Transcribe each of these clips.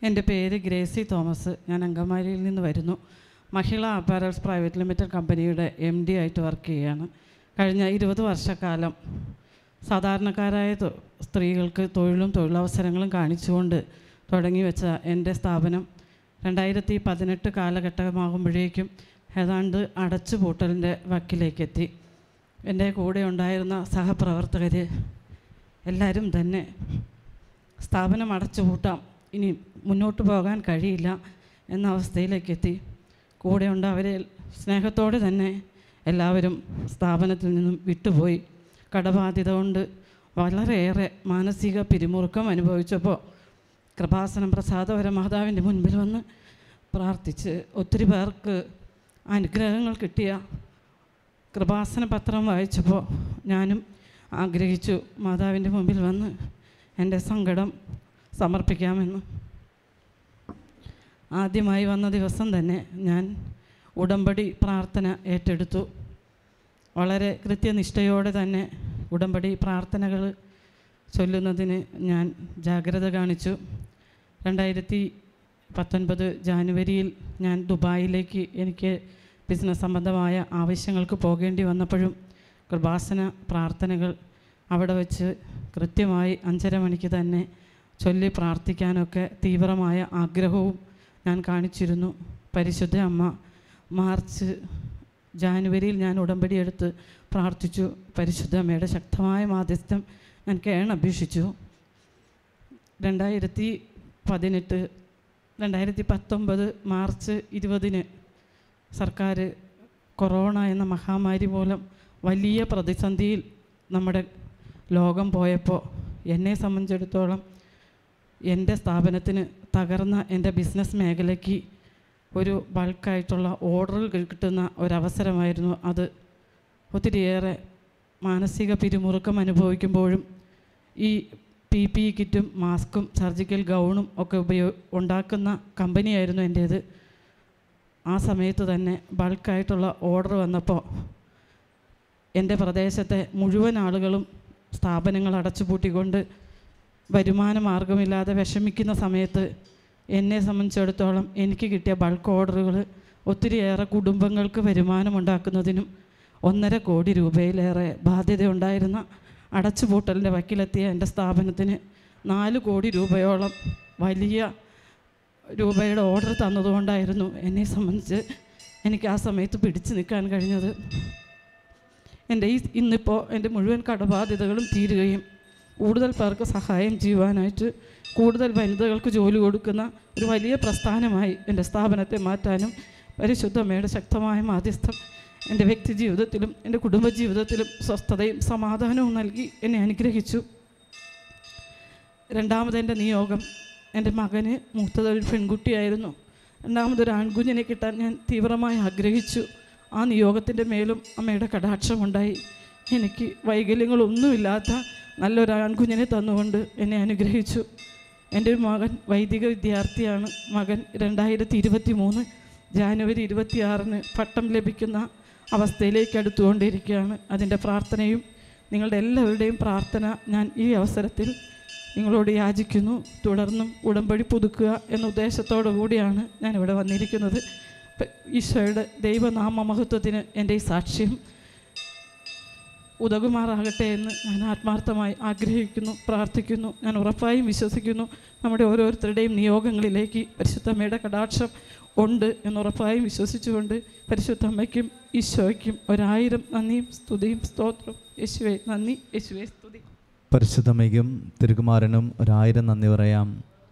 എൻ്റെ പേര് Gracy Thomas ഞാൻ അങ്കമാലിയിൽ നിന്ന് വരുന്നു മഹിള അപ്പാരൽസ് പ്രൈവറ്റ് ലിമിറ്റഡ് കമ്പനിയുടെ എം ഡി ആയിട്ട് വർക്ക് ചെയ്യുകയാണ് കഴിഞ്ഞ ഇരുപത് വർഷക്കാലം സാധാരണക്കാരായ തൊ- സ്ത്രീകൾക്ക് തൊഴിലും തൊഴിലവസരങ്ങളും കാണിച്ചുകൊണ്ട് തുടങ്ങി വെച്ച എൻ്റെ സ്ഥാപനം രണ്ടായിരത്തി പതിനെട്ട് കാലഘട്ടമാകുമ്പോഴേക്കും ഏതാണ്ട് അടച്ചുപൂട്ടലിൻ്റെ വക്കിലേക്കെത്തി എൻ്റെ കൂടെ ഉണ്ടായിരുന്ന സഹപ്രവർത്തകർ എല്ലാവരും തന്നെ സ്ഥാപനം അടച്ചുപൂട്ടാം ഇനി മുന്നോട്ട് പോകാൻ കഴിയില്ല എന്ന അവസ്ഥയിലേക്ക് എത്തി കൂടെയുണ്ട് അവരെ സ്നേഹത്തോടെ തന്നെ എല്ലാവരും സ്ഥാപനത്തിൽ നിന്നും വിട്ടുപോയി കടബാധ്യത കൊണ്ട് വളരെയേറെ മാനസിക പിരിമുറുക്കം അനുഭവിച്ചപ്പോൾ കൃപാസനം പ്രസാദപര മാതാവിൻ്റെ മുൻപിൽ വന്ന് പ്രാർത്ഥിച്ച് ഒത്തിരി പേർക്ക് അനുഗ്രഹങ്ങൾ കിട്ടിയ കൃപാസന പത്രം വായിച്ചപ്പോൾ ഞാനും ആഗ്രഹിച്ചു മാതാവിൻ്റെ മുമ്പിൽ വന്ന് എൻ്റെ സങ്കടം സമർപ്പിക്കാമെന്ന് ആദ്യമായി വന്ന ദിവസം തന്നെ ഞാൻ ഉടമ്പടി പ്രാർത്ഥന ഏറ്റെടുത്തു വളരെ കൃത്യനിഷ്ഠയോടെ തന്നെ ഉടമ്പടി പ്രാർത്ഥനകൾ ചൊല്ലുന്നതിന് ഞാൻ ജാഗ്രത കാണിച്ചു രണ്ടായിരത്തി പത്തൊൻപത് ജാനുവരിയിൽ ഞാൻ ദുബായിലേക്ക് എനിക്ക് ബിസിനസ് സംബന്ധമായ ആവശ്യങ്ങൾക്ക് പോകേണ്ടി വന്നപ്പോഴും കൃപാസന പ്രാർത്ഥനകൾ അവിടെ വെച്ച് കൃത്യമായി അഞ്ചര മണിക്ക് തന്നെ ചൊല്ലി പ്രാർത്ഥിക്കാനൊക്കെ തീവ്രമായ ആഗ്രഹവും ഞാൻ കാണിച്ചിരുന്നു പരിശുദ്ധ അമ്മ മാർച്ച് ജാനുവരിയിൽ ഞാൻ ഉടമ്പടി എടുത്ത് പ്രാർത്ഥിച്ചു പരിശുദ്ധ അമ്മയുടെ ശക്തമായ മാധ്യസ്ഥം ഞാൻ കേണപേക്ഷിച്ചു രണ്ടായിരത്തി പതിനെട്ട് രണ്ടായിരത്തി പത്തൊമ്പത് മാർച്ച് ഇരുപതിന് സർക്കാർ കൊറോണ എന്ന മഹാമാരി മൂലം വലിയ പ്രതിസന്ധിയിൽ നമ്മുടെ ലോകം പോയപ്പോൾ എന്നെ സംബന്ധിച്ചിടത്തോളം എൻ്റെ സ്ഥാപനത്തിന് തകർന്ന എൻ്റെ ബിസിനസ് മേഖലയ്ക്ക് ഒരു ബൾക്കായിട്ടുള്ള ഓർഡറുകൾ കിട്ടുന്ന ഒരവസരമായിരുന്നു അത് ഒത്തിരിയേറെ മാനസിക പിരിമുറുക്കം അനുഭവിക്കുമ്പോഴും ഈ പി പി ഇ കിറ്റും മാസ്കും സർജിക്കൽ ഗൗണും ഒക്കെ ഉപയോ ഉണ്ടാക്കുന്ന കമ്പനിയായിരുന്നു എൻ്റേത് ആ സമയത്ത് തന്നെ ബൾക്കായിട്ടുള്ള ഓർഡർ വന്നപ്പോൾ എൻ്റെ പ്രദേശത്തെ മുഴുവൻ ആളുകളും സ്ഥാപനങ്ങൾ അടച്ചുപൂട്ടിക്കൊണ്ട് വരുമാന മാർഗമില്ലാതെ വിഷമിക്കുന്ന സമയത്ത് എന്നെ സംബന്ധിച്ചിടത്തോളം എനിക്ക് കിട്ടിയ ബൾക്ക് ഓർഡറുകൾ ഒത്തിരിയേറെ കുടുംബങ്ങൾക്ക് വരുമാനമുണ്ടാക്കുന്നതിനും ഒന്നര കോടി രൂപയിലേറെ ബാധ്യതയുണ്ടായിരുന്ന അടച്ചുപൂട്ടലിൻ്റെ വക്കിലെത്തിയ എൻ്റെ സ്ഥാപനത്തിന് നാല് കോടി രൂപയോളം വലിയ രൂപയുടെ ഓർഡർ തന്നതുകൊണ്ടായിരുന്നു എന്നെ സംബന്ധിച്ച് എനിക്ക് ആ സമയത്ത് പിടിച്ചു നിൽക്കാൻ കഴിഞ്ഞത് എൻ്റെ ഈ ഇന്നിപ്പോൾ എൻ്റെ മുഴുവൻ കടബാധ്യതകളും തീരുകയും കൂടുതൽ പേർക്ക് സഹായം ചെയ്യുവാനായിട്ട് കൂടുതൽ വനിതകൾക്ക് ജോലി കൊടുക്കുന്ന ഒരു വലിയ പ്രസ്ഥാനമായി എൻ്റെ സ്ഥാപനത്തെ മാറ്റാനും പരിശുദ്ധമ്മയുടെ ശക്തമായ മാധ്യസ്ഥം എൻ്റെ വ്യക്തി ജീവിതത്തിലും എൻ്റെ കുടുംബ ജീവിതത്തിലും സ്വസ്ഥതയും സമാധാനവും നൽകി എന്നെ അനുഗ്രഹിച്ചു രണ്ടാമത് എൻ്റെ നിയോഗം എൻ്റെ മകന് മൂത്തതൊരു പെൺകുട്ടിയായിരുന്നു രണ്ടാമതൊരു ആൺകുഞ്ഞിനെ കിട്ടാൻ ഞാൻ തീവ്രമായി ആഗ്രഹിച്ചു ആ നിയോഗത്തിൻ്റെ മേലും അമ്മയുടെ കടാക്ഷമുണ്ടായി എനിക്ക് വൈകല്യങ്ങളൊന്നുമില്ലാത്ത നല്ലൊരു ആൺകുഞ്ഞിനെ തന്നുകൊണ്ട് എന്നെ അനുഗ്രഹിച്ചു എൻ്റെ ഒരു മകൻ വൈദിക വിദ്യാർത്ഥിയാണ് മകൻ രണ്ടായിരത്തി ഇരുപത്തി മൂന്ന് ജാനുവരി ഇരുപത്തിയാറിന് പട്ടം ലഭിക്കുന്ന അവസ്ഥയിലേക്ക് അടുത്തുകൊണ്ടിരിക്കുകയാണ് അതിൻ്റെ പ്രാർത്ഥനയും നിങ്ങളുടെ എല്ലാവരുടെയും പ്രാർത്ഥന ഞാൻ ഈ അവസരത്തിൽ നിങ്ങളോട് യാചിക്കുന്നു തുടർന്നും ഉടമ്പടി പുതുക്കുക എന്ന ഉദ്ദേശത്തോടു കൂടിയാണ് ഞാൻ ഇവിടെ വന്നിരിക്കുന്നത് പ- ഈശോയുടെ ദൈവനാമ മഹത്വത്തിന് എൻ്റെ ഈ സാക്ഷ്യം ഉതകുമാറാകട്ടെ എന്ന് ഞാൻ ആത്മാർത്ഥമായി ആഗ്രഹിക്കുന്നു പ്രാർത്ഥിക്കുന്നു ഞാൻ ഉറപ്പായും വിശ്വസിക്കുന്നു നമ്മുടെ ഓരോരുത്തരുടെയും നിയോഗങ്ങളിലേക്ക് പരിശുദ്ധമ്മയുടെ കടാക്ഷം ഉണ്ട് എന്നുറപ്പായും വിശ്വസിച്ചുകൊണ്ട് പരിശുദ്ധമ്മയ്ക്കും ഈശോയ്ക്കും ഒരായിരം നന്ദിയും സ്തുതിയും സ്തോത്രം യേശുവെ നന്ദി യേശുവെ സ്തുതി പരിശുദ്ധമയ്ക്കും തിരുകുമാരനും ഒരായിരം നന്ദി പറയാം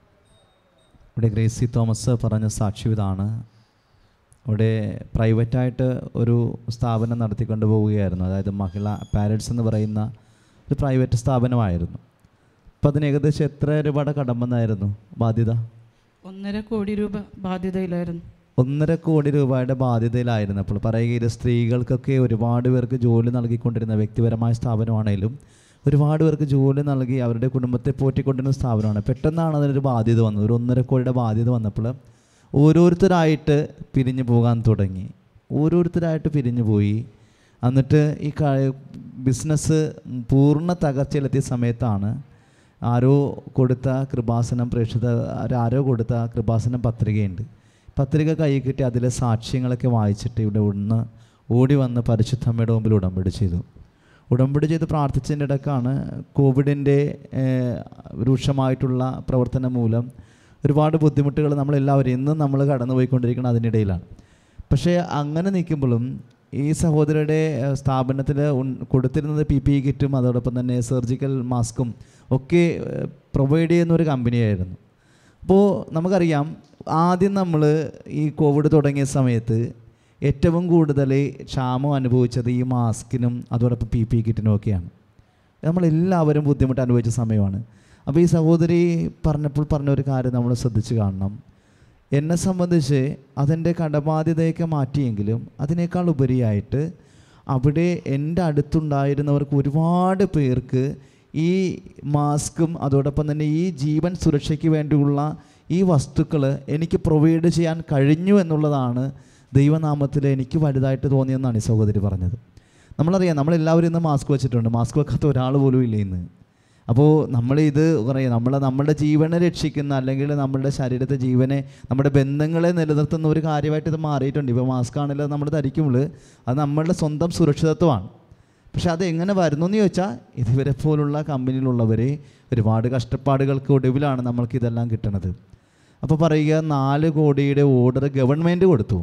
ഇവിടെ ഗ്രേസി തോമസ് പറഞ്ഞ സാക്ഷ്യം ഇതാണ് ഇവിടെ പ്രൈവറ്റായിട്ട് ഒരു സ്ഥാപനം നടത്തിക്കൊണ്ട് പോവുകയായിരുന്നു അതായത് മഹിള പാരറ്റ്സ് എന്ന് പറയുന്ന ഒരു പ്രൈവറ്റ് സ്ഥാപനമായിരുന്നു അപ്പം അതിന് ഏകദേശം എത്ര രൂപയുടെ കടമെന്നായിരുന്നു ബാധ്യത ഒന്നര കോടി രൂപ ബാധ്യതയിലായിരുന്നു ഒന്നര കോടി രൂപയുടെ ബാധ്യതയിലായിരുന്നു അപ്പോൾ പറയുകയിൽ സ്ത്രീകൾക്കൊക്കെ ഒരുപാട് പേർക്ക് ജോലി നൽകിക്കൊണ്ടിരുന്ന വ്യക്തിപരമായ സ്ഥാപനമാണെങ്കിലും ഒരുപാട് പേർക്ക് ജോലി നൽകി അവരുടെ കുടുംബത്തെ പോറ്റിക്കൊണ്ടിരുന്ന സ്ഥാപനമാണ് പെട്ടെന്നാണ് അതിനൊരു ബാധ്യത വന്നത് ഒരു ഒന്നര കോടിയുടെ ബാധ്യത വന്നപ്പോൾ ഓരോരുത്തരായിട്ട് പിരിഞ്ഞു പോകാൻ തുടങ്ങി ഓരോരുത്തരായിട്ട് പിരിഞ്ഞു പോയി എന്നിട്ട് ഈ ബിസിനസ് പൂർണ്ണ തകർച്ചയിലെത്തിയ സമയത്താണ് ആരോ കൊടുത്ത കൃപാസനം പ്രേക്ഷിത ആരോ കൊടുത്ത കൃപാസനം പത്രികയുണ്ട് പത്രിക കൈ കിട്ടി അതിലെ സാക്ഷ്യങ്ങളൊക്കെ വായിച്ചിട്ട് ഇവിടെ ഒന്ന് ഓടി വന്ന് പരിശുദ്ധമ്മയുടെ മുമ്പിൽ ഉടമ്പടി ചെയ്തു ഉടമ്പടി ചെയ്ത് പ്രാർത്ഥിച്ചതിൻ്റെ ഇടക്കാണ് കോവിഡിൻ്റെ ഏഹ്, രൂക്ഷമായിട്ടുള്ള പ്രവർത്തനം മൂലം ഒരുപാട് ബുദ്ധിമുട്ടുകൾ നമ്മളെല്ലാവരും ഇന്നും നമ്മൾ കടന്നു പോയിക്കൊണ്ടിരിക്കുന്നത് അതിനിടയിലാണ് പക്ഷേ അങ്ങനെ നിൽക്കുമ്പോഴും ഈ സഹോദരയുടെ സ്ഥാപനത്തിൽ കൊടുത്തിരുന്നത് പി പി ഇ കിറ്റും അതോടൊപ്പം തന്നെ സർജിക്കൽ മാസ്കും ഒക്കെ പ്രൊവൈഡ് ചെയ്യുന്ന ഒരു കമ്പനിയായിരുന്നു അപ്പോൾ നമുക്കറിയാം ആദ്യം നമ്മൾ ഈ കോവിഡ് തുടങ്ങിയ സമയത്ത് ഏറ്റവും കൂടുതൽ ക്ഷാമം അനുഭവിച്ചത് ഈ മാസ്കിനും അതോടൊപ്പം പി പി കിറ്റിനും ഒക്കെയാണ് നമ്മളെല്ലാവരും ബുദ്ധിമുട്ട് അനുഭവിച്ച സമയമാണ് അപ്പോൾ ഈ സഹോദരി പറഞ്ഞപ്പോൾ പറഞ്ഞ ഒരു കാര്യം നമ്മൾ ശ്രദ്ധിച്ച് കാണണം എന്നെ സംബന്ധിച്ച് അതെൻ്റെ കടബാധ്യതയൊക്കെ മാറ്റിയെങ്കിലും അതിനേക്കാൾ ഉപരിയായിട്ട് അവിടെ എൻ്റെ അടുത്തുണ്ടായിരുന്നവർക്ക് ഒരുപാട് പേർക്ക് ഈ മാസ്കും അതോടൊപ്പം തന്നെ ഈ ജീവൻ സുരക്ഷയ്ക്ക് വേണ്ടിയുള്ള ഈ വസ്തുക്കൾ എനിക്ക് പ്രൊവൈഡ് ചെയ്യാൻ കഴിഞ്ഞു എന്നുള്ളതാണ് ദൈവനാമത്തിൽ എനിക്ക് വലുതായിട്ട് തോന്നിയെന്നാണ് ഈ സഹോദരി പറഞ്ഞത് നമ്മളറിയാം നമ്മളെല്ലാവരും ഇന്ന് മാസ്ക് വെച്ചിട്ടുണ്ട് മാസ്ക് വെക്കാത്ത ഒരാൾ പോലും ഇല്ല ഇന്ന് അപ്പോൾ നമ്മൾ ഇത് പറയാം നമ്മൾ നമ്മുടെ ജീവനെ രക്ഷിക്കുന്ന അല്ലെങ്കിൽ നമ്മുടെ ശരീരത്തെ ജീവനെ നമ്മുടെ ബന്ധങ്ങളെ നിലനിർത്തുന്ന ഒരു കാര്യമായിട്ട് ഇത് മാറിയിട്ടുണ്ട് ഇപ്പോൾ മാസ്ക് ആണല്ലോ നമ്മൾ ധരിക്കുമ്പോൾ അത് നമ്മളുടെ സ്വന്തം സുരക്ഷിതത്വമാണ് പക്ഷെ അത് എങ്ങനെ വരുന്നു എന്ന് ചോദിച്ചാൽ ഇതുവരെ പോലുള്ള കമ്പനിയിലുള്ളവർ ഒരുപാട് കഷ്ടപ്പാടുകൾക്ക് ഒടുവിലാണ് നമ്മൾക്ക് ഇതെല്ലാം കിട്ടണത് അപ്പോൾ പറയുക നാല് കോടിയുടെ ഓർഡർ ഗവൺമെൻറ് കൊടുത്തു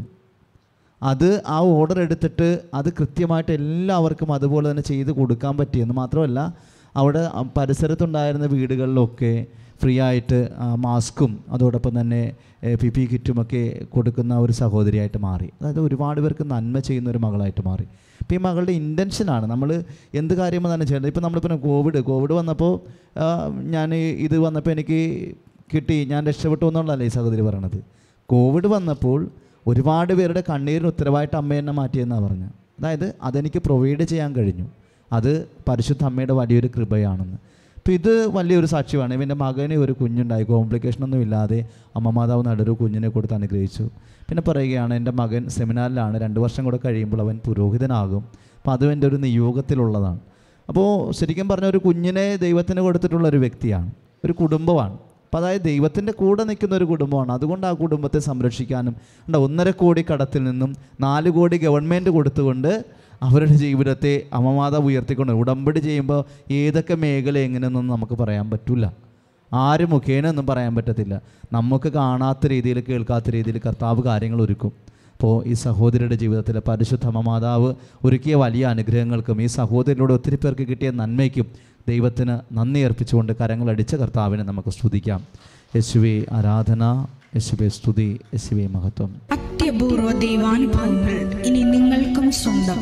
അത് ആ ഓർഡർ എടുത്തിട്ട് അത് കൃത്യമായിട്ട് എല്ലാവർക്കും അതുപോലെ തന്നെ ചെയ്ത് കൊടുക്കാൻ പറ്റിയെന്ന് മാത്രമല്ല അവിടെ ആ പരിസരത്തുണ്ടായിരുന്ന വീടുകളിലൊക്കെ ഫ്രീ ആയിട്ട് ആ, മാസ്കും അതോടൊപ്പം തന്നെ പി പി കിറ്റുമൊക്കെ കൊടുക്കുന്ന ഒരു സഹോദരിയായിട്ട് മാറി അതായത് ഒരുപാട് പേർക്ക് നന്മ ചെയ്യുന്ന ഒരു മകളായിട്ട് മാറി ഇപ്പോൾ ഈ മകളുടെ ഇൻറ്റൻഷനാണ് നമ്മൾ എന്ത് കാര്യം തന്നെ ചെയ്യേണ്ടത് ഇപ്പോൾ നമ്മളിപ്പോൾ കോവിഡ് കോവിഡ് വന്നപ്പോൾ ആ, ഞാൻ ഇത് വന്നപ്പോൾ എനിക്ക് കിട്ടി ഞാൻ രക്ഷപ്പെട്ടു എന്നുള്ളതല്ലേ ഈ സഹോദരി പറയണത് കോവിഡ് വന്നപ്പോൾ ഒരുപാട് പേരുടെ കണ്ണീരിന് ഉത്തരവായിട്ട് അമ്മ എന്നെ മാറ്റിയെന്നാണ് പറഞ്ഞത് അതായത് അതെനിക്ക് പ്രൊവൈഡ് ചെയ്യാൻ കഴിഞ്ഞു അത് പരിശുദ്ധ അമ്മയുടെ വലിയൊരു കൃപയാണെന്ന് അപ്പോൾ ഇത് വലിയൊരു സാക്ഷ്യമാണ് ഇവൻ്റെ മകന് ഒരു കുഞ്ഞുണ്ടായി കോംപ്ലിക്കേഷൻ ഒന്നും ഇല്ലാതെ അമ്മ മാതാവ് നല്ലൊരു കുഞ്ഞിനെ കൊടുത്ത് അനുഗ്രഹിച്ചു പിന്നെ പറയുകയാണ് എൻ്റെ മകൻ സെമിനാറിലാണ് രണ്ട് വർഷം കൂടെ കഴിയുമ്പോൾ അവൻ പുരോഹിതനാകും അപ്പോൾ അതും എൻ്റെ ഒരു നിയോഗത്തിലുള്ളതാണ് അപ്പോൾ ശരിക്കും പറഞ്ഞ ഒരു കുഞ്ഞിനെ ദൈവത്തിന് കൊടുത്തിട്ടുള്ള ഒരു വ്യക്തിയാണ് ഒരു കുടുംബമാണ് അപ്പോൾ അതായത് ദൈവത്തിൻ്റെ കൂടെ നിൽക്കുന്ന ഒരു കുടുംബമാണ് അതുകൊണ്ട് ആ കുടുംബത്തെ സംരക്ഷിക്കാനും ഉണ്ട് ഒന്നര കോടി കടത്തിൽ നിന്നും നാല് കോടി ഗവൺമെൻറ് കൊടുത്തുകൊണ്ട് അവരുടെ ജീവിതത്തെ അമ്മമാതാവ് ഉയർത്തിക്കൊണ്ട് ഉടമ്പടി ചെയ്യുമ്പോൾ ഏതൊക്കെ മേഖല എങ്ങനെയൊന്നും നമുക്ക് പറയാൻ പറ്റില്ല ആര് മുഖേന ഒന്നും പറയാൻ പറ്റത്തില്ല നമുക്ക് കാണാത്ത രീതിയിൽ കേൾക്കാത്ത രീതിയിൽ കർത്താവ് കാര്യങ്ങൾ ഒരുക്കും അപ്പോൾ ഈ സഹോദരിയുടെ ജീവിതത്തിലെ പരിശുദ്ധ അമ്മമാതാവ് ഒരുക്കിയ വലിയ അനുഗ്രഹങ്ങൾക്കും ഈ സഹോദരിലൂടെ ഒത്തിരി പേർക്ക് കിട്ടിയ നന്മയ്ക്കും ദൈവത്തിന് നന്ദി അർപ്പിച്ചുകൊണ്ട് കരങ്ങളടിച്ച കർത്താവിനെ നമുക്ക് സ്തുതിക്കാം യേശുവെ ആരാധന യേശുവെ സ്തുതി യേശുവെ മഹത്വം അത്യപൂർവ ദൈവാനുഭവങ്ങൾ ഇനി നിങ്ങൾക്കും സ്വന്തം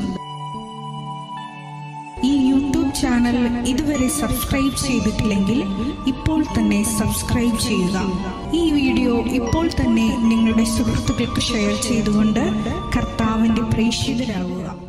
ഈ യൂട്യൂബ് ചാനൽ ഇതുവരെ സബ്സ്ക്രൈബ് ചെയ്തിട്ടില്ലെങ്കിൽ ഇപ്പോൾ തന്നെ സബ്സ്ക്രൈബ് ചെയ്യുക ഈ വീഡിയോ ഇപ്പോൾ തന്നെ നിങ്ങളുടെ സുഹൃത്തുക്കൾക്ക് ഷെയർ ചെയ്തുകൊണ്ട് കർത്താവിൻ്റെ പ്രേക്ഷിതരാകുക